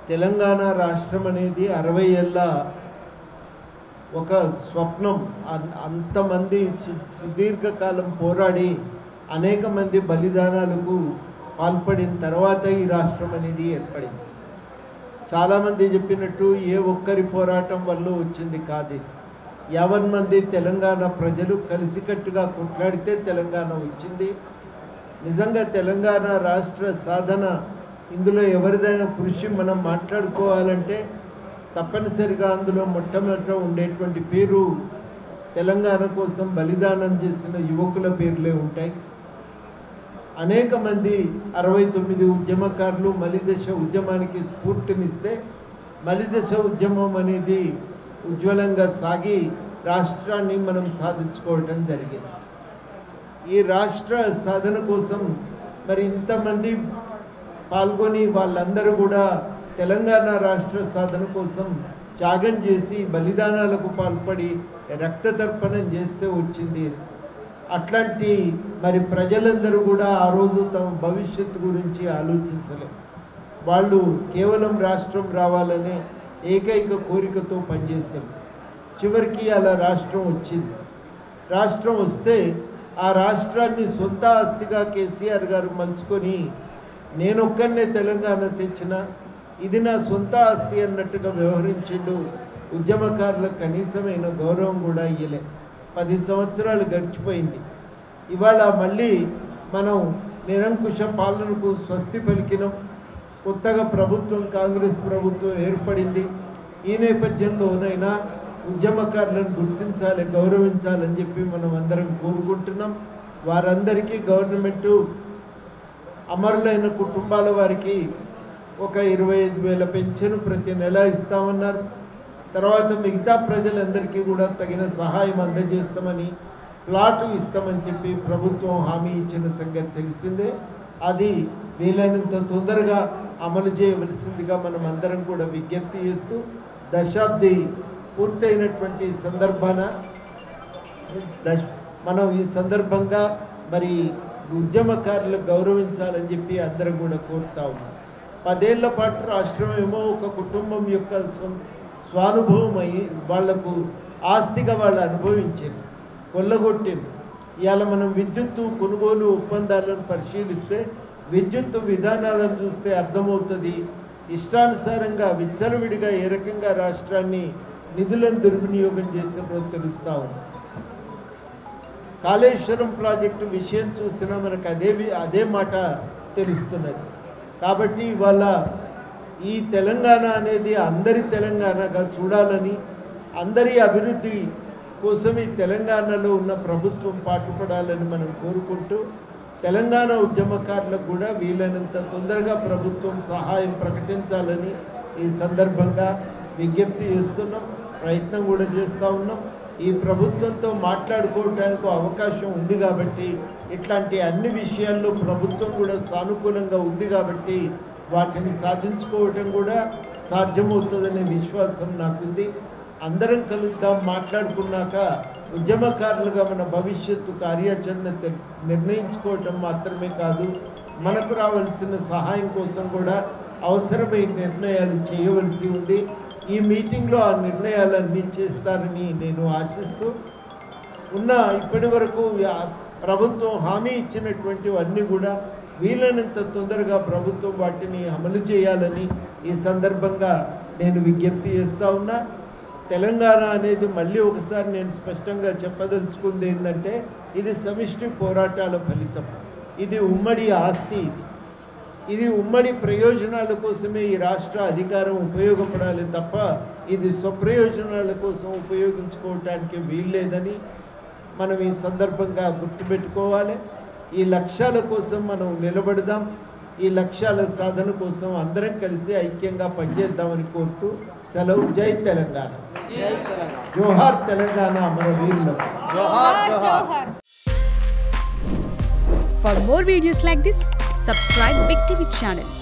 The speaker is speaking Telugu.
తెలంగాణ రాష్ట్రం అనేది అరవై ఏళ్ళ ఒక స్వప్నం అన్- అంతమంది సు- సుదీర్ఘకాలం పోరాడి అనేక మంది బలిదానాలకు పాల్పడిన తర్వాత ఈ రాష్ట్రం అనేది ఏర్పడింది చాలామంది చెప్పినట్టు ఏ ఒక్కరి పోరాటం వల్ల వచ్చింది కాదు ఇది. యావన్ మంది తెలంగాణ ప్రజలు కలిసికట్టుగా కొట్లాడితే తెలంగాణ వచ్చింది నిజంగా తెలంగాణ రాష్ట్ర సాధన ఇందులో ఎవరిదైనా కృషి మనం మాట్లాడుకోవాలంటే తప్పనిసరిగా అందులో మొట్టమొదట ఉండేటువంటి పేరు తెలంగాణ కోసం బలిదానం చేసిన యువకుల పేర్లే ఉంటాయి అనేక మంది అరవై తొమ్మిది ఉద్యమకారులు మలిదశ ఉద్యమానికి స్ఫూర్తినిస్తే మలిదశ ఉద్యమం అనేది ఉజ్వలంగా సాగి రాష్ట్రాన్ని మనం సాధించుకోవటం జరిగింది ఈ రాష్ట్ర సాధన కోసం మరి ఇంతమంది పాల్గొని వాళ్ళందరూ కూడా తెలంగాణ రాష్ట్ర సాధన కోసం త్యాగం చేసి బలిదానాలకు పాల్పడి రక్తతర్పణం చేస్తే వచ్చింది అట్లాంటి మరి ప్రజలందరూ కూడా ఆ రోజు తమ భవిష్యత్తు గురించి ఆలోచించలేదు వాళ్ళు కేవలం రాష్ట్రం రావాలనే ఏకైక కోరికతో పనిచేశారు చివరికి అలా రాష్ట్రం వచ్చింది రాష్ట్రం వస్తే ఆ రాష్ట్రాన్ని సొంత ఆస్తిగా కేసీఆర్ గారు మలుచుకొని నేనొక్కనే తెలంగాణ తెచ్చిన ఇది నా సొంత ఆస్తి అన్నట్టుగా వ్యవహరించిండు ఉద్యమకారులకు కనీసమైన గౌరవం కూడా ఇయ్యలే పది సంవత్సరాలు గడిచిపోయింది ఇవాళ మళ్ళీ మనం నిరంకుశ పాలనకు స్వస్తి పలికినాం కొత్తగా ప్రభుత్వం కాంగ్రెస్ ప్రభుత్వం ఏర్పడింది ఈ నేపథ్యంలోనైనా ఉద్యమకారులను గుర్తించాలి గౌరవించాలని చెప్పి మనం అందరం కోరుకుంటున్నాం వారందరికీ గవర్నమెంటు అమరులైన కుటుంబాల వారికి ఒక ఇరవై ఐదు వేల పెన్షన్ ప్రతి నెల ఇస్తామన్నారు తర్వాత మిగతా ప్రజలందరికీ కూడా తగిన సహాయం అందజేస్తామని ప్లాటు ఇస్తామని చెప్పి ప్రభుత్వం హామీ ఇచ్చిన సంగతి తెలిసిందే అది వీలైనంత తొందరగా అమలు చేయవలసిందిగా మనం అందరం కూడా విజ్ఞప్తి చేస్తూ దశాబ్ది పూర్తయినటువంటి సందర్భాన దశ మనం ఈ సందర్భంగా మరి ఉద్యమకారులు గౌరవించాలని చెప్పి అందరం కూడా కోరుతా ఉన్నాం పదేళ్ల పాటు రాష్ట్రం ఏమో ఒక కుటుంబం యొక్క స్వం- స్వానుభవం అయ్యి వాళ్లకు ఆస్తిగా వాళ్ళు అనుభవించారు కొల్లగొట్టింది ఇవాళ మనం విద్యుత్తు కొనుగోలు ఒప్పందాలను పరిశీలిస్తే విద్యుత్తు విధానాలను చూస్తే అర్థమవుతుంది ఇష్టానుసారంగా విచ్చలవిడిగా ఏ రకంగా రాష్ట్రాన్ని నిధులను దుర్వినియోగం చేస్తున్నారో తెలుస్తూ ఉంది కాళేశ్వరం ప్రాజెక్టు విషయం చూసినా మనకు అదే వి- అదే మాట తెలుస్తున్నది కాబట్టి ఇవాళ ఈ తెలంగాణ అనేది అందరి తెలంగాణగా చూడాలని అందరి అభివృద్ధి కోసం ఈ తెలంగాణలో ఉన్న ప్రభుత్వం పాటుపడాలని మనం కోరుకుంటూ తెలంగాణ ఉద్యమకారులకు కూడా వీలైనంత తొందరగా ప్రభుత్వం సహాయం ప్రకటించాలని ఈ సందర్భంగా విజ్ఞప్తి చేస్తున్నాం ప్రయత్నం కూడా చేస్తూ ఉన్నాం ఈ ప్రభుత్వంతో మాట్లాడుకోవడానికి అవకాశం ఉంది కాబట్టి ఇట్లాంటి అన్ని విషయాల్లో ప్రభుత్వం కూడా సానుకూలంగా ఉంది కాబట్టి వాటిని సాధించుకోవటం కూడా సాధ్యమవుతుందనే విశ్వాసం నాకుంది అందరం కలుద్దాం మాట్లాడుకున్నాక ఉద్యమకారులుగా మన భవిష్యత్తు కార్యాచరణ తె- నిర్ణయించుకోవటం మాత్రమే కాదు మనకు రావాల్సిన సహాయం కోసం కూడా అవసరమైన నిర్ణయాలు చేయవలసి ఉంది ఈ మీటింగ్లో ఆ నిర్ణయాలన్నీ చేస్తారని నేను ఆశిస్తూ ఉన్న ఇప్పటి వరకు యా- ప్రభుత్వం హామీ ఇచ్చినటువంటివన్నీ కూడా వీలైనంత తొందరగా ప్రభుత్వం వాటిని అమలు చేయాలని ఈ సందర్భంగా నేను విజ్ఞప్తి చేస్తూ ఉన్నా తెలంగాణ అనేది మళ్ళీ ఒకసారి నేను స్పష్టంగా చెప్పదలుచుకుంది ఏంటంటే ఇది సమిష్టి పోరాటాల ఫలితం ఇది ఉమ్మడి ఆస్తి ఇది ఇది ఉమ్మడి ప్రయోజనాల కోసమే ఈ రాష్ట్ర అధికారం ఉపయోగపడాలి తప్ప ఇది స్వప్రయోజనాల కోసం ఉపయోగించుకోవటానికి వీల్లేదని మనం ఈ సందర్భంగా గుర్తుపెట్టుకోవాలి ఈ లక్ష్యాల కోసం మనం నిలబడదాం ఈ లక్ష్యాల సాధన కోసం అందరం కలిసి ఐక్యంగా పనిచేద్దామని కోరుతూ సెలవు జై తెలంగాణ జోహార్ తెలంగాణ మన వీరులకు Johar, Johar. For more videos like this, subscribe Big TV channel